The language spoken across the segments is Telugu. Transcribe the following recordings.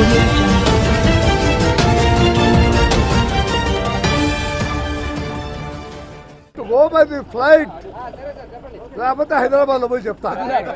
audio jungle. To go by the flight లేకపోతే హైదరాబాద్లో పోయి చెప్తా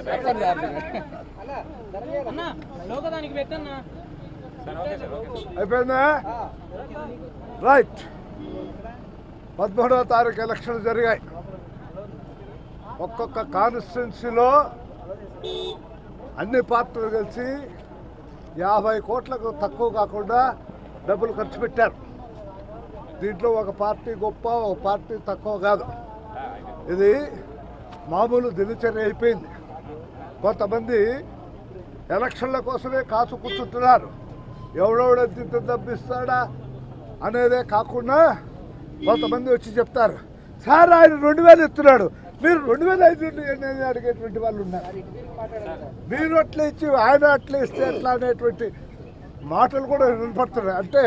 అన్న లోకదానికి పెట్టన్నా అయిపోయిందా రైట్ పదమూడవ తారీఖు ఎలక్షన్లు జరిగాయి ఒక్కొక్క కాన్స్టిట్యున్సీలో అన్ని పార్టీలు కలిసి యాభై కోట్లకు తక్కువ కాకుండా డబ్బులు ఖర్చు పెట్టారు దీంట్లో ఒక పార్టీ గొప్ప ఒక పార్టీ తక్కువ కాదు ఇది మామూలు దినచర్య అయిపోయింది కొంతమంది ఎలక్షన్ల కోసమే కాసు కూర్చుంటున్నారు ఎవడెవడెంత డబ్బిస్తాడా అనేదే కాకుండా కొంతమంది వచ్చి చెప్తారు సార్ ఆయన రెండు వేలు ఇస్తున్నాడు మీరు రెండు వేలు ఐదు అనేది అడిగేటువంటి వాళ్ళు ఉన్నారు మీరు అట్లా ఇచ్చి ఆయన అట్లా ఇస్తే ఎట్లా అనేటువంటి మాటలు కూడా వినపడుతున్నాయి అంటే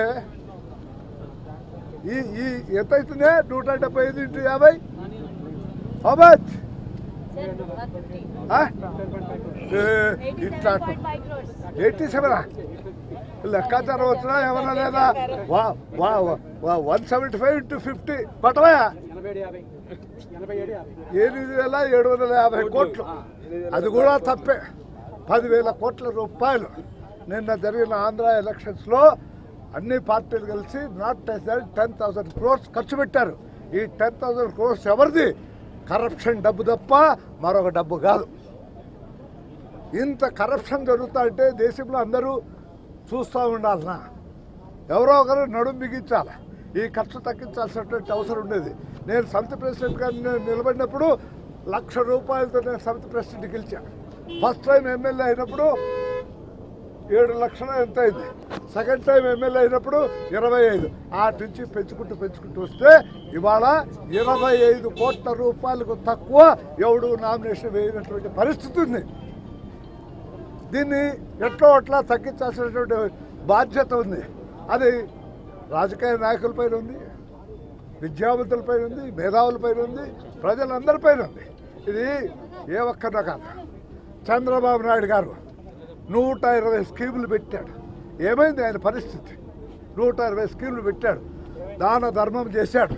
ఈ ఈ ఎంత అవుతుందే నూట డెబ్బై ఐదు ఇంటూ యాభై అమచ్ ఇట్లా ఎయిటీ సెవెన్ లెక్కాచారం వచ్చినా ఏమన్నా లేదా one seventy five into fifty పట్టవయా ఎనిమిది వేల ఏడు వందల యాభై కోట్లు అది కూడా తప్పే పదివేల కోట్ల రూపాయలు నిన్న జరిగిన ఆంధ్ర ఎలక్షన్స్లో అన్ని పార్టీలు కలిసి not less than ten thousand crores ఖర్చు పెట్టారు ఈ టెన్ థౌసండ్ క్రోర్స్ ఎవరిది కరప్షన్ డబ్బు తప్ప మరొక డబ్బు కాదు ఇంత కరప్షన్ జరుగుతా అంటే దేశంలో అందరూ చూస్తూ ఉండాలనా ఎవరో ఒకరు నడుం బిగించాలి ఈ ఖర్చు తగ్గించాల్సినటువంటి అవసరం ఉండేది నేను సమితి ప్రెసిడెంట్గా నేను నిలబడినప్పుడు లక్ష రూపాయలతో నేను సమితి ప్రెసిడెంట్ గెలిచాను ఫస్ట్ టైం ఎమ్మెల్యే అయినప్పుడు ఏడు లక్షలు ఎంత అయింది సెకండ్ టైం ఎమ్మెల్యే అయినప్పుడు ఇరవై ఐదు ఆటి నుంచి పెంచుకుంటూ పెంచుకుంటూ వస్తే ఇవాళ ఇరవై ఐదు కోట్ల రూపాయలకు తక్కువ ఎవడు నామినేషన్ వేయనటువంటి పరిస్థితి ఉంది దీన్ని ఎట్లో అట్లా తగ్గించాల్సినటువంటి బాధ్యత ఉంది అది రాజకీయ నాయకులపైన ఉంది విద్యావంతులపైన ఉంది మేధావులపైన ఉంది ప్రజలందరిపైన ఉంది ఇది ఏ ఒక్కరిలో కాదు చంద్రబాబు నాయుడు గారు నూట ఇరవై స్కీములు పెట్టాడు ఏమైంది ఆయన పరిస్థితి నూట ఇరవై స్కీములు పెట్టాడు దాన ధర్మం చేశాడు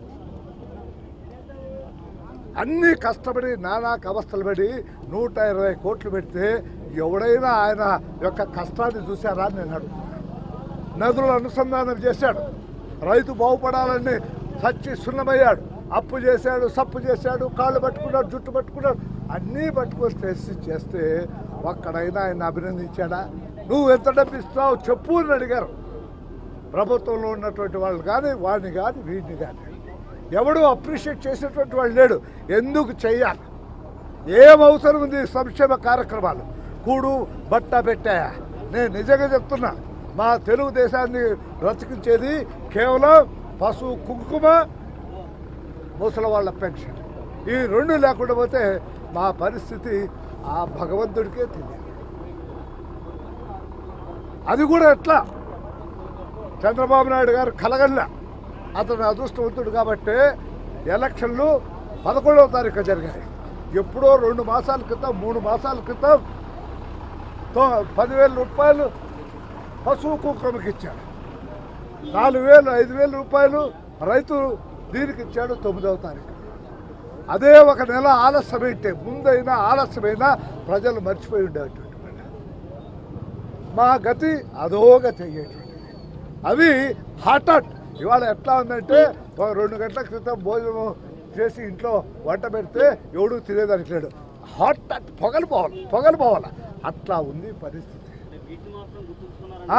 అన్ని కష్టపడి నానా అవస్థలు పడి నూట ఇరవై కోట్లు పెడితే ఎవడైనా ఆయన యొక్క కష్టాన్ని చూశారా అని నేను అడుగుతున్నా నదుల అనుసంధానం చేశాడు రైతు బాగుపడాలని సచ్చి సున్నమయ్యాడు అప్పు చేశాడు సప్పు చేశాడు కాళ్ళు పట్టుకున్నాడు జుట్టు పట్టుకున్నాడు అన్నీ పట్టుకొని చేసి చేస్తే ఒక్కడైనా ఆయన అభినందించాడా నువ్వు ఎంత డబ్బు ఇస్తావు చెప్పు అని అడిగారు ప్రభుత్వంలో ఉన్నటువంటి వాళ్ళు కానీ వాడిని కానీ వీడిని కానీ ఎవడు అప్రిషియేట్ చేసేటువంటి వాళ్ళు లేడు ఎందుకు చెయ్యాలి ఏం అవసరం ఉంది సంక్షేమ కార్యక్రమాలు కూడు బట్ట పెట్టాయా నేను నిజంగా చెప్తున్నా మా తెలుగుదేశాన్ని బ్రతికించేది కేవలం పశువు కుంకుమ ముసలి వాళ్ళ పెన్షన్ ఈ రెండు లేకుండా పోతే మా పరిస్థితి ఆ భగవంతుడికే తెలియదు అది కూడా ఎట్లా చంద్రబాబు నాయుడు గారు కలగల్లా అతను అదృష్టవంతుడు కాబట్టి ఎలక్షన్లు పదకొండవ తారీఖు జరిగాయి ఎప్పుడో రెండు మాసాల క్రితం మూడు మాసాల క్రితం తో- పదివేల రూపాయలు పశువు కుక్కమ్మకి ఇచ్చాడు నాలుగు వేలు ఐదు వేల రూపాయలు రైతు దీనికి ఇచ్చాడు తొమ్మిదవ తారీఖు అదే ఒక నెల ఆలస్యమైతే ముందైనా ఆలస్యమైనా ప్రజలు మర్చిపోయి ఉండేటువంటి వాళ్ళు. మా గతి అదో గతి అయ్యేటువంటిది అవి హఠాట్ ఇవాళ ఎట్లా ఉందంటే ఒక రెండు గంటల క్రితం భోజనం చేసి ఇంట్లో వంట పెడితే ఎవడు తినేదానికి లేడు హాట్ పొగలు పోవాలి పొగలు పోవాలి అట్లా ఉంది పరిస్థితి ఆ?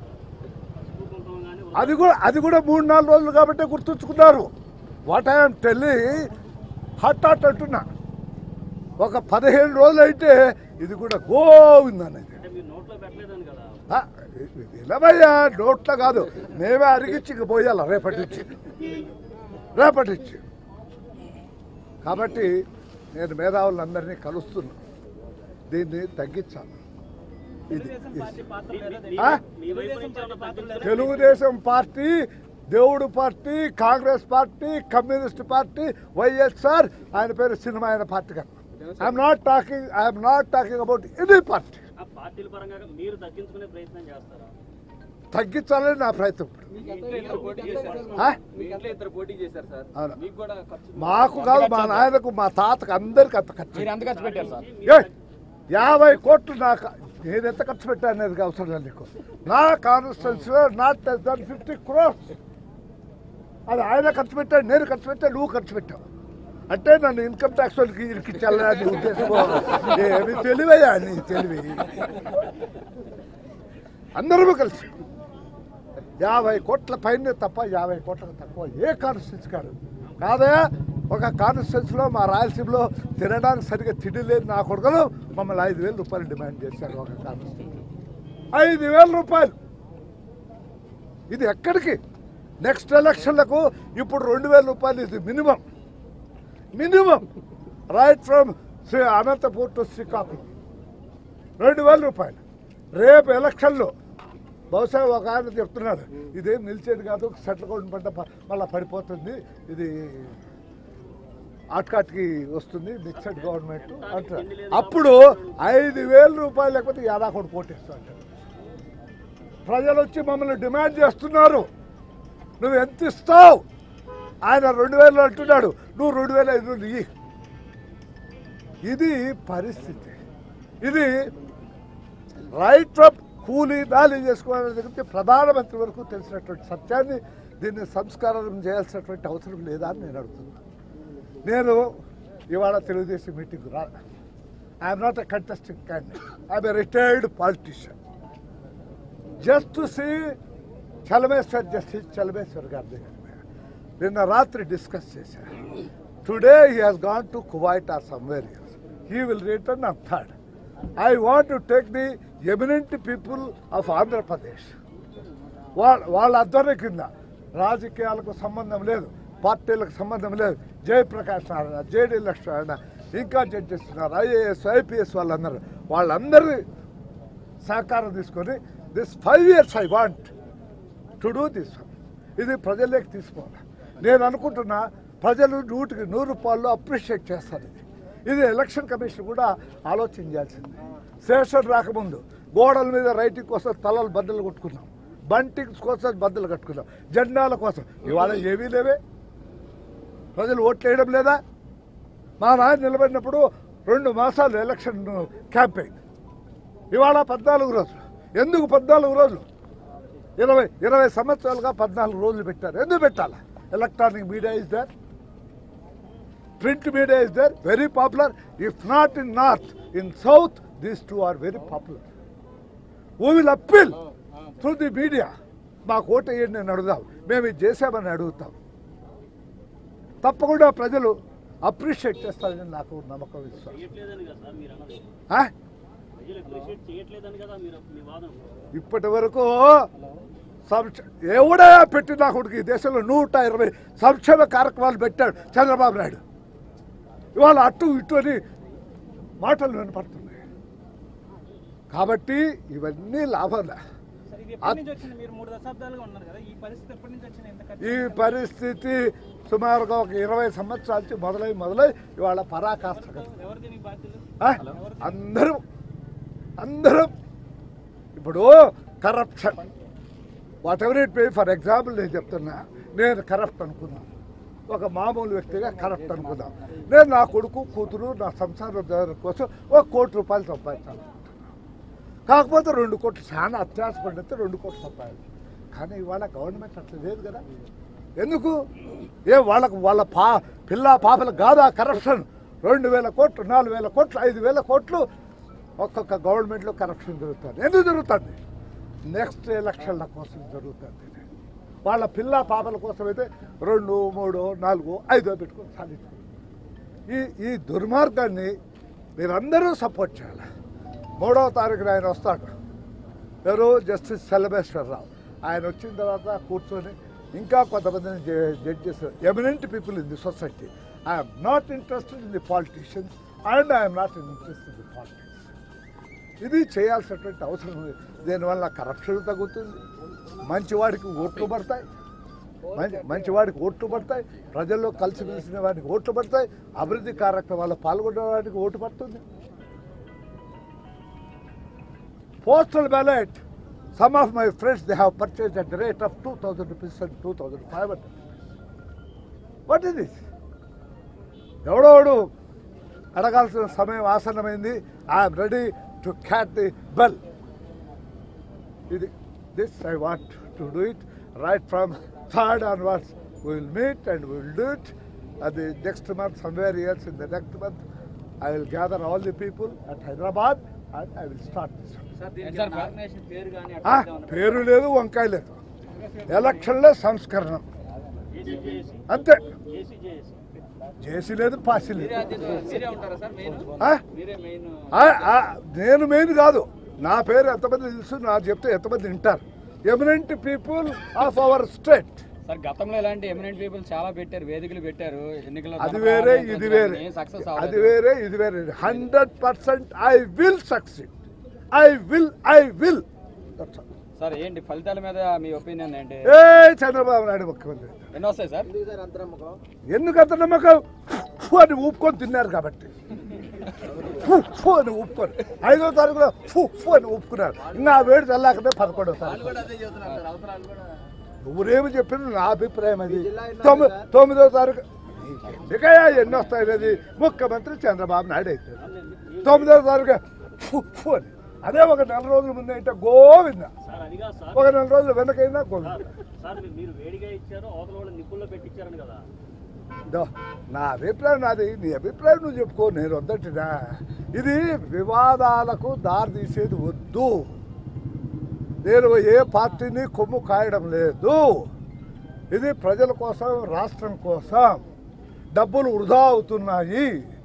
అది కూడా అది కూడా మూడు నాలుగు రోజులు కాబట్టి గుర్తుంచుకున్నారు వాట్ ఐఎమ్ టెల్లి హట్ హట్ అంటున్నా ఒక పదిహేను రోజులు అయితే ఇది కూడా గోవిందనేది ఆ, ఇలవయ్యా నోట్లో కాదు మేమే అరిగిచ్చి ఇంక పోయాల రేపటి నుంచి రేపటి నుంచి కాబట్టి నేను మేధావులందరినీ కలుస్తున్నా దీన్ని తగ్గించాలి ఇది ఇది. ఆ? తెలుగుదేశం పార్టీ దేవుడు party Congress party communist party YSR ఆయన పేరు సినిమా ఆయన పార్టీ కాదు I'm not talking I'm not talking about any party ఆ పార్టీల పరంగా మీరు తగ్గించుకునే ప్రయత్నం చేస్తారా తగ్గించాలని నా ప్రయత్నం ఇప్పుడు మీ ఇంట్లో ఇద్దరు పోటీ చేశారు సార్. ఆ? మీ ఇంట్లో ఇద్దరు పోటీ చేశారు సార్ అవును. మీకు కూడా ఖర్చు మాకు కాదు మా నాయనకు మా తాతకు అందరికి అంత ఖర్చు మీరు ఎంత ఖర్చు పెట్టారు సార్ ఏయ్, యాభై కోట్లు నాకు నేను ఎంత ఖర్చు పెట్టాను అనేది అవసరం లేదు నీకు నా కాన్స్టిట్యున్సీలో not less than fifty crores అది ఆయన ఖర్చు పెట్టాడు నేను ఖర్చు పెట్టాను నువ్వు ఖర్చు పెట్టావు అంటే నన్ను ఇన్కమ్ ట్యాక్స్ వాళ్ళకి ఇరికించాలని ఉద్దేశం ఏమి తెలివయ్యా నీ తెలివి అందరూ కలిసి యాభై కోట్ల పైన తప్ప యాభై కోట్లకు తక్కువ ఏ కాన్స్టిట్యూన్సీ కాదు కాదా ఒక కాన్స్టిట్యూన్సీలో మా రాయలసీమలో తినడానికి సరిగ్గా తిండి లేదు నా కొడుకులు మమ్మల్ని ఐదు వేల రూపాయలు డిమాండ్ చేశారు ఒక కాన్స్టిట్యూన్సీ ఐదు వేల రూపాయలు ఇది ఎక్కడికి నెక్స్ట్ ఎలక్షన్లకు ఇప్పుడు రెండు వేల రూపాయలు ఇది minimum minimum right from Shri Anantapur to Srikakulam రెండు వేల రూపాయలు రేపు ఎలక్షన్లో బహుశా ఒక ఆయన చెప్తున్నాడు ఇదేం నిలిచేది కాదు సెటిల్ కౌంట్ పంట ప- మళ్ళా పడిపోతుంది ఇది ఆట్కాట్కి వస్తుంది మిక్సడ్ గవర్నమెంట్ అంటారు అప్పుడు ఐదు వేల రూపాయలు లేకపోతే యాదాకోటి కోటేస్తా అంటారు ప్రజలు వచ్చి మమ్మల్ని డిమాండ్ చేస్తున్నారు నువ్వు ఎంత ఇస్తావు ఆయన రెండు వేలు అంటున్నాడు నువ్వు రెండు వేల ఐదు వందలు ఇయ్యి ఇది పరిస్థితి ఇది రైట్ ఫ్రమ్ కూలీ నాలి చేసుకోవాలని దగ్గర ప్రధానమంత్రి వరకు తెలిసినటువంటి సత్యాన్ని దీన్ని సంస్కారం చేయాల్సినటువంటి అవసరం లేదా అని నేను అడుగుతున్నాను నేను ఇవాళ తెలుగుదేశం మీటింగ్ రా I'm not a contesting candidate I'm a retired politician just to see Chalameswar justice Chalameswar గారి దగ్గర పోయా. నిన్న రాత్రి డిస్కస్ చేశారు today he has gone to Kuwait or somewhere else he will return on third I want to take the eminent people of Andhra Pradesh వాళ్ళ వాళ్ళ ఆధ్వర్యం కింద రాజకీయాలకు సంబంధం లేదు పార్టీలకు సంబంధం లేదు జయప్రకాష్ నారాయణ జేడీ లక్ష్మణ ఇంకా జడ్జెస్ ఉన్నారు ఐఏఎస్ ఐపీఎస్ వాళ్ళందరూ వాళ్ళందరి సహకారం తీసుకొని this five years I want to do this ఇది ప్రజల్లోకి తీసుకోవాలి నేను అనుకుంటున్నా ప్రజలు నూటికి నూరు రూపాయలు అప్రిషియేట్ చేస్తారు ఇది ఇది ఎలక్షన్ కమిషన్ కూడా ఆలోచన చేయాల్సింది శేషన్ రాకముందు గోడల మీద రైటింగ్ కోసం తలలు బద్దలు కొట్టుకున్నాం బంటింగ్స్ కోసం బద్దలు కట్టుకున్నాం జెండాల కోసం ఇవాళ ఏమీ లేవే ప్రజలు ఓట్లు వేయడం లేదా మా నాయన నిలబడినప్పుడు రెండు మాసాలు ఎలక్షన్ క్యాంపెయిన్ ఇవాళ పద్నాలుగు రోజులు ఎందుకు పద్నాలుగు రోజులు ఇరవై ఇరవై సంవత్సరాలుగా పద్నాలుగు రోజులు పెట్టారు ఎందుకు పెట్టాలా electronic media is there print media is there very popular if not in north in south these two are very popular we will appeal through the media మాకు ఓటు వేయండి నేను అడుగుదాం మేము ఇది చేసామని అడుగుతాం తప్పకుండా ప్రజలు అప్రిషియేట్ చేస్తారని నాకు నమ్మకం విశ్వాసం చేయట్లేదని కదా సార్ మీరు అన్నది ఆ? ప్రజలు అప్రిషియేట్ చేయట్లేదని కదా మీరు మీ వాదన ఇప్పటి వరకు సంక్ష ఎవడా పెట్టి నా కొడుకు ఈ దేశంలో నూట ఇరవై సంక్షేమ కార్యక్రమాలు పెట్టాడు చంద్రబాబు నాయుడు ఇవాళ అటు ఇటు అని మాటలు వినపడుతున్నాయి కాబట్టి ఇవన్నీ లాభాలే సార్ ఇది ఎప్పటి నుంచి వచ్చింది మీరు మూడు దశాబ్దాలుగా ఉన్నారు కదా ఈ పరిస్థితి ఎప్పటి నుంచి వచ్చింది ఎంత ఖర్చు ఈ పరిస్థితి సుమారుగా ఒక ఇరవై సంవత్సరాల నుంచి మొదలై మొదలై ఇవాళ పరాకాష్ట ఎవరు దీనికి బాధ్యులు ఆ? అందరూ అందరూ ఇప్పుడు corruption whatever it pay for example నేను చెప్తున్నా నేను కరప్ట్ అనుకున్నాను ఒక మామూలు వ్యక్తిగా కరప్ట్ అనుకున్నాను నేను నా కొడుకు కూతురు నా సంసారం జరగడం కోసం ఒక కోటి రూపాయలు సంపాదించాను కాకపోతే రెండు కోట్లు చాలా అత్యాస పడితే రెండు కోట్లు సంపాదించాలి కానీ ఇవాళ గవర్నమెంట్ అట్లా లేదు కదా ఎందుకు ఏ వాళ్ళకు వాళ్ళ పా పిల్ల పాపలు కాదా కరప్షన్ రెండు వేల కోట్లు నాలుగు వేల కోట్లు ఐదు వేల కోట్లు ఒక్కొక్క గవర్నమెంట్లో కరప్షన్ జరుగుతుంది ఎందుకు జరుగుతుంది నెక్స్ట్ ఎలక్షన్ల కోసం జరుగుతుంది ఇది. వాళ్ళ పిల్ల పాపల కోసం అయితే రెండు మూడు నాలుగు ఐదో పెట్టుకొని సాధించుకుంటారు ఈ ఈ దుర్మార్గాన్ని మీరందరూ సపోర్ట్ చేయాలి మూడవ తారీఖున ఆయన వస్తాడు ఎవరు జస్టిస్ సెలబేశ్వరరావు ఆయన వచ్చిన తర్వాత కూర్చొని ఇంకా కొంతమందిని judges eminent people in the society I'm not interested in the politicians and I'm not interested in the politics ఇది చేయాల్సినటువంటి అవసరం ఉంది దీనివల్ల కరప్షన్ తగ్గుతుంది మంచివాడికి ఓట్లు పడతాయి మంచి మంచివాడికి ఓట్లు పడతాయి ప్రజల్లో కలిసి మెలిసిన వాడికి ఓట్లు పడతాయి అభివృద్ధి కార్యక్రమాల్లో పాల్గొనే వాడికి ఓటు పడుతుంది Postal ballot. Some of my friends they have purchased at the rate of 2,000 rupees and 2,500. What is this? ఎవడోడు అడగాల్సిన సమయం ఆసన్నమైంది I'm ready to cat the bell ఇది this I want to do it right from third onwards will meet and will do it అది next month somewhere years in the next month I will gather all the people at Hyderabad and I will start this sir దీనికి సార్, ఏమైనా ఆర్గనైజేషన్ పేరు కానీ ఆ, అట్లా ఏమైనా పేరు లేదు వంకాయ లేదు ఎలక్షన్లో సంస్కరణ ఏసీ జేఏసీ అంతే ఏసీ జేఏసీ చేసి లేదు పాసి మీరే లేదు అధ్యక్షులు- మీరే ఉంటారా సార్ మెయిన్ ఆ? మీరే మెయిన్ ఆ, ఆ, నేను మెయిన్ కాదు నా పేరు ఎంతమంది తెలుసు నా చెప్తే ఎంతమంది వింటారు eminent people of our state sir గతంలో ఇలాంటి ఎమినెంట్ పీపుల్ చాలా పెట్టారు వేదికలు పెట్టారు ఎన్నికల అది వేరే ఇది వేరే సక్సెస్ అది వేరే ఇది వేరే hundred percent I will succeed I will I will sir ఏంటి ఫలితాల మీద మీ ఒపీనియన్ ఏంటి ఏ చంద్రబాబు నాయుడు ముఖ్యమంత్రి ఎన్ని వస్తాయి సార్ ఎందుకంత నమ్మకం ఫు అని ఊపుకొని తిన్నారు కాబట్టి ఫు ఫు అని ఊపుకొని ఐదో తారీఖులో ఫు ఫు అని ఊపుకున్నారు ఇంకా ఆ వేడి చల్లాకనే పదకొండో తారీఖు అదే చెబుతున్నారు సార్ అవసరాలు కూడా నువ్వునేమి చెప్పిన నా అభిప్రాయం అది తొమ్మిది తొమ్మిదో తారీఖు ఎందుకయ్యా ఎన్ని వస్తాయి అనేది ముఖ్యమంత్రి చంద్రబాబు నాయుడు అవుతాడు తొమ్మిదో తారీఖు ఫు ఫు అని అదే ఒక నెల రోజుల ముందు అయితే గోవింద సార్ అదిగా సార్ ఒక నెల రోజులు వెనకైనా గోవింద సార్ సార్ మీరు- మీరు వేడిగా ఇచ్చారు అవతల వాళ్ళు నిప్పుల్లో పెట్టించారని కదా దో, నా అభిప్రాయం నాది నీ అభిప్రాయం నువ్వు చెప్పుకో నేను వద్దటినా ఇది వివాదాలకు దారి తీసేది వద్దు నేను ఏ పార్టీని కొమ్ము కాయడం లేదు ఇది ప్రజల కోసం రాష్ట్రం కోసం డబ్బులు వృధా అవుతున్నాయి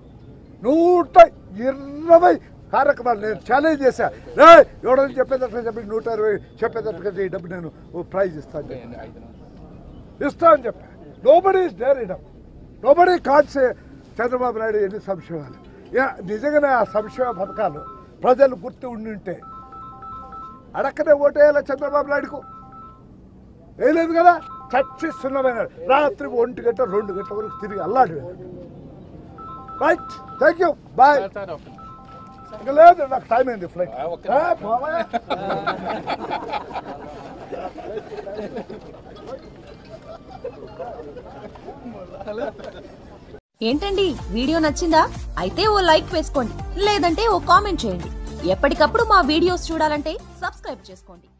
నూట ఇరవై కార్యక్రమాలు నేను ఛాలెంజ్ చేశా రే ఎవడని చెప్పేటట్టుగా చెప్పి నూట ఇరవై చెప్పేటట్టుగా ఈ డబ్బు నేను ప్రైజ్ ఇస్తాను చెప్పి. ఇస్తా అని చెప్పా నోబడి ఇస్ డేర్ ఇడం నోబడి కాన్సే చంద్రబాబు నాయుడు ఎన్ని సంక్షేమాలు యా, నిజంగానే ఆ సంక్షేమ పథకాలు ప్రజలు గుర్తు ఉండి ఉంటే అడక్కనే ఓటేయాల చంద్రబాబు నాయుడుకు వేయలేదు కదా చచ్చి సున్నమైన రాత్రి ఒంటి గంట రెండు గంటల వరకు తిరిగి అల్లాడి రైట్ థ్యాంక్ యూ బాయ్ ఇంకా లేదు నాకు టైం అయింది ఫ్లైట్ ఏంటండి వీడియో నచ్చిందా అయితే ఓ లైక్ వేసుకోండి లేదంటే ఓ కామెంట్ చేయండి ఎప్పటికప్పుడు మా వీడియోస్ చూడాలంటే సబ్స్క్రైబ్ చేసుకోండి